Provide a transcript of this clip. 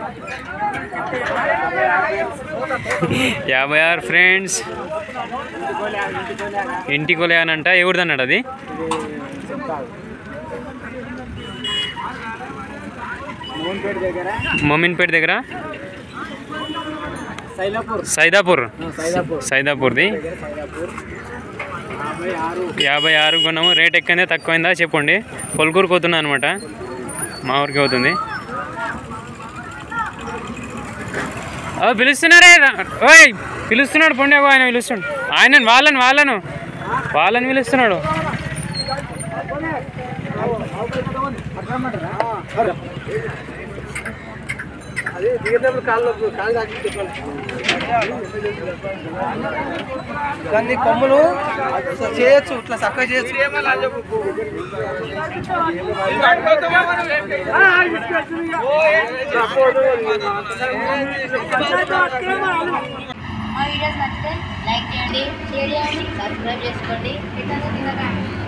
యాభై ఆరు ఫ్రెండ్స్ ఇంటికి కొలేయనంట ఎవరిది అన్నాడు అది మోహన్పేట దగ్గర మమ్మీన్పేట దగ్గర సైలాపూర్ సైదాపూర్ సైదాపూర్ సైదాపూర్ది దగ్గర సైదాపూర్ యాభై ఆరు యాభై ఆరు కొన్నాము రేట్ ఎక్కువైందా తక్కువైందా చెప్పండి పొలకూరుకు పోతున్నా అనమాట మా ఊరికి అవుతుంది ఓ పిలుస్తున్నారే రా- ఓయ్ పిలుస్తున్నాడు పొండి అగో ఆయన పిలుస్తున్నాడు ఆయన వాళ్ళని వాళ్ళను వాళ్ళని పిలుస్తున్నాడు అదే దిగేటప్పుడు కాళ్ళు కాళ్ళు తాకి చెప్పాలి దాన్ని కొమ్ములు చేయొచ్చు ఇట్లా చక్కగా చేయొచ్చు మా వీడియోస్ నచ్చితే లైక్ చేయండి షేర్ చేయండి సబ్స్క్రైబ్ చేసుకోండి ఇతను తినగా